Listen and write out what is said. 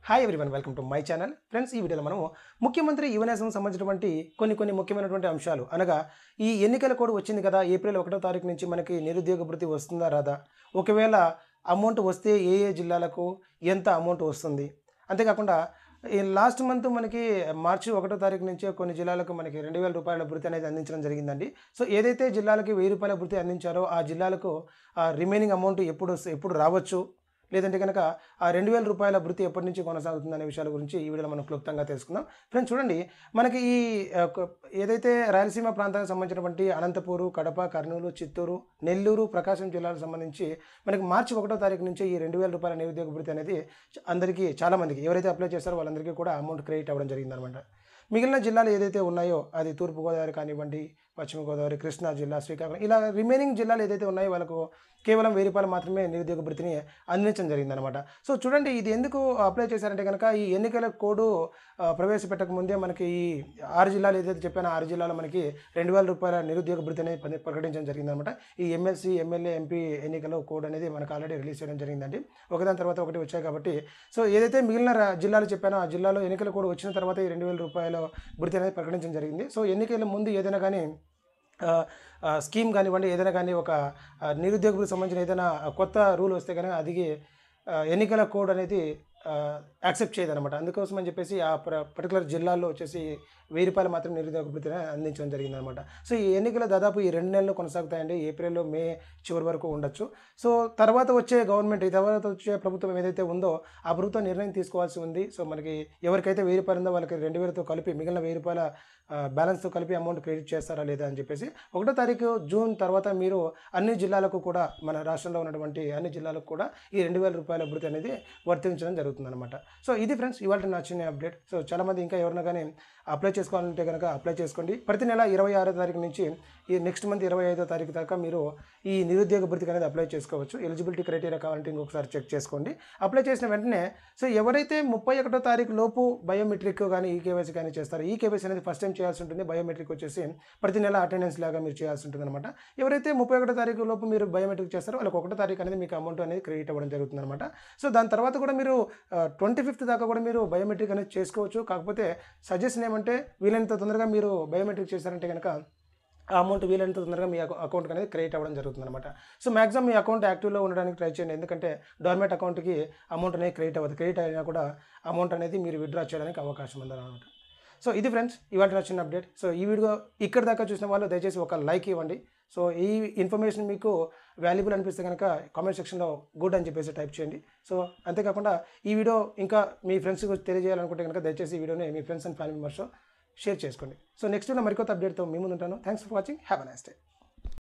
hi everyone welcome to my channel friends ఈ వీడియోలో మనం ముఖ్యమంత్రి యువనేసం సంబంధించినటువంటి కొన్ని కొన్ని ముఖ్యమైనటువంటి అంశాలు అనగా ఈ ఎన్నికల కోడ్ వచ్చింది కదా ఏప్రిల్ ఒకటో తారీఖు నుంచి మనకి నిరుద్యోగ భృతి వస్తుందా రాదా ఒకవేళ అమౌంట్ వస్తే ఏ ఏ జిల్లాలకు ఎంత అమౌంట్ వస్తుంది అంతేకాకుండా ఈ లాస్ట్ మంత్ మనకి మార్చి ఒకటో తారీఖు నుంచి కొన్ని జిల్లాలకు మనకి రెండు వేల రూపాయల భృతి అనేది అందించడం జరిగిందండి సో ఏదైతే జిల్లాలకి వెయ్యి రూపాయల భృతి అందించారో ఆ జిల్లాలకు ఆ రిమైనింగ్ అమౌంట్ ఎప్పుడు ఎప్పుడు రావచ్చు లేదంటే కనుక ఆ రెండు వేల రూపాయల భృతి ఎప్పటి నుంచి కొనసాగుతుంది అనే విషయాల గురించి ఈ వీడియోలో మనం క్లుప్తంగా తెలుసుకుందాం ఫ్రెండ్స్ చూడండి మనకి ఈ ఆ, కొ- ఏదైతే రాయలసీమ ప్రాంతానికి సంబంధించినటువంటి అనంతపూరు కడప కర్నూలు చిత్తూరు నెల్లూరు ప్రకాశం జిల్లాలకు సంబంధించి మనకి మార్చి ఒకటో తారీఖు నుంచి ఈ రెండు వేల రూపాయల నిరుద్యోగ భృతి అనేది చ- అందరికీ చాలామందికి ఎవరైతే అప్లై చేస్తారో వాళ్ళందరికీ కూడా అమౌంట్ క్రెడిట్ అవ్వడం జరిగిందనమాట మిగిలిన జిల్లాలు ఏదైతే ఉన్నాయో అది తూర్పుగోదావరి కానివ్వండి పశ్చిమ గోదావరి కృష్ణా జిల్లా శ్రీకాకుళం ఇలా రిమైనింగ్ జిల్లాలు ఏదైతే ఉన్నాయో వాళ్ళకు కేవలం వెయ్యి రూపాయలు మాత్రమే నిరుద్యోగ భృతిని అందించడం జరిగిందనమాట సో చూడండి ఇది ఎందుకు అప్లై చేశారంటే కనుక ఈ ఎన్నికల కోడ్ ఆ, ప్రవేశపెట్టక ముందే మనకి ఈ ఆరు జిల్లాలు ఏదైతే చెప్పానో ఆరు జిల్లాలో మనకి రెండు వేల రూపాయల నిరుద్యోగ భృతి అనేది పని- ప్రకటించడం జరిగిందనమాట ఈ ఎమ్మెల్సీ ఎమ్మెల్యే ఎంపీ ఎన్నికల కోడ్ అనేది మనకు ఆల్రెడీ రిలీజ్ చేయడం జరిగిందండి ఒకదాని తర్వాత ఒకటి వచ్చాయి కాబట్టి సో ఏదైతే మిగిలిన రా- జిల్లాలు చెప్పానో ఆ జిల్లాలో ఎన్నికల కోడ్ వచ్చిన తర్వాత ఈ రెండు వేల రూపాయల భృతి అనేది ప్రకటించడం జరిగింది సో ఎన్నికల ముందు ఏదైనా కానీ ఆ, ఆ, స్కీమ్ కానివ్వండి ఏదైనా కానీ ఒక ఆ, నిరుద్యోగులకు సంబంధించిన ఏదైనా కొత్త రూల్ వస్తే కనుక అది ఆ, ఎన్నికల కోడ్ అనేది యాక్సెప్ట్ చేయదన్నమాట అందుకోసం అని చెప్పేసి ఆ పర్టికులర్ జిల్లాల్లో వచ్చేసి వెయ్యి రూపాయలు మాత్రం నిరుద్యోగ భృతిని అందించడం జరిగిందనమాట సో ఈ ఎన్నికలు దాదాపు ఈ రెండు నెలలు కొనసాగుతాయండి ఏప్రిల్ మే చివరి వరకు ఉండొచ్చు సో తర్వాత వచ్చే గవర్నమెంట్ ఈ తర్వాత వచ్చే ప్రభుత్వం ఏదైతే ఉందో ఆ ప్రభుత్వం నిర్ణయం తీసుకోవాల్సి ఉంది సో మనకి ఎవరికైతే వెయ్యి రూపాయలు ఉందో వాళ్ళకి రెండు వేలతో కలిపి మిగిలిన వెయ్యి రూపాయల ఆ, బ్యాలెన్స్తో కలిపి అమౌంట్ క్రెడిట్ చేస్తారా లేదా అని చెప్పేసి ఒకటో తారీఖు జూన్ తర్వాత మీరు అన్ని జిల్లాలకు కూడా మన రాష్ట్రంలో ఉన్నటువంటి అన్ని జిల్లాలకు కూడా ఈ రెండు వేల రూపాయల భృతి అనేది వర్తించడం జరుగుతుంది అనమాట సో ఇది ఫ్రెండ్స్ ఇవాళ నా చిన్న అప్డేట్ సో చాలామంది ఇంకా ఎవరైనా కానీ అప్లై చేసుకోవాలంటే కనుక అప్లై చేసుకోండి ప్రతి నెల ఇరవై ఆరో తారీఖు నుంచి ఈ నెక్స్ట్ మంత్ ఇరవై ఐదో తారీఖు దాకా మీరు ఈ నిరుద్యోగ భృతికి అనేది అప్లై చేసుకోవచ్చు ఎలిజిబిలిటీ క్రైటీరియా కావాలంటే ఇంకొకసారి చెక్ చేసుకోండి అప్లై చేసిన వెంటనే సో ఎవరైతే ముప్పై ఒకటో తారీఖు లోపు బయోమెట్రిక్ కానీ ఈ కేవైసీ కానీ చేస్తారో ఈ కేవైసీ అనేది ఫస్ట్ టైం చేయాల్సి ఉంటుంది బయోమెట్రిక్ వచ్చేసి ప్రతి నెల అటెండెన్స్ లాగా మీరు చేయాల్సి ఉంటుంది అనమాట ఎవరైతే ముప్పై ఒకటో తారీఖు లోపు మీరు బయోమెట్రిక్ చేస్తారో వాళ్ళకి ఒకటో తారీఖు అనేది మీకు అమౌంట్ అనేది క్రెడిట్ అవ్వడం జరుగుతుంది అనమాట సో దాని తర్వాత కూడా మీరు ట్వంటీ ఫిఫ్త్ దాకా కూడా మీరు బయోమెట్రిక్ అనేది చేసుకోవచ్చు కాకపోతే సజెషన్ ఏమంటే వీలైనంత తొందరగా మీరు బయోమెట్రిక్ చేశారంటే కనుక ఆ అమౌంట్ వీలైనంత తొందరగా మీ అకౌంట్ అనేది క్రియేట్ అవ్వడం జరుగుతుంది అనమాట సో మాక్సిమం మీ అకౌంట్ యాక్టివ్లో ఉండడానికి ట్రై చేయండి ఎందుకంటే డోర్మెట్ అకౌంట్కి అమౌంట్ అనేది క్రియేట్ అవ్వదు క్రియేట్ అయినా కూడా అమౌంట్ అనేది మీరు విత్డ్రా చేయడానికి అవకాశం ఉందన్నమాట సో ఇది ఫ్రెండ్స్ ఇవాళ నా చిన్న అప్డేట్ సో ఈ వీడియో ఇక్కడ దాకా చూసిన వాళ్ళు దయచేసి ఒక లైక్ ఇవ్వండి సో ఈ ఇన్ఫర్మేషన్ మీకు వాల్యుబుల్ అనిపిస్తే కనుక కామెంట్ సెక్షన్లో గుడ్ అని చెప్పేసి టైప్ చేయండి సో అంతేకాకుండా ఈ వీడియో ఇంకా మీ ఫ్రెండ్స్కి తెలియజేయాలనుకుంటే కనుక దయచేసి ఈ వీడియోని మీ ఫ్రెండ్స్ అండ్ ఫ్యామిలీ మెంబర్స్తో షేర్ చేసుకోండి సో నెక్స్ట్ మరికొత్త అప్డేట్తో మీ ముందు ఉంటాను thanks for watching have a nice day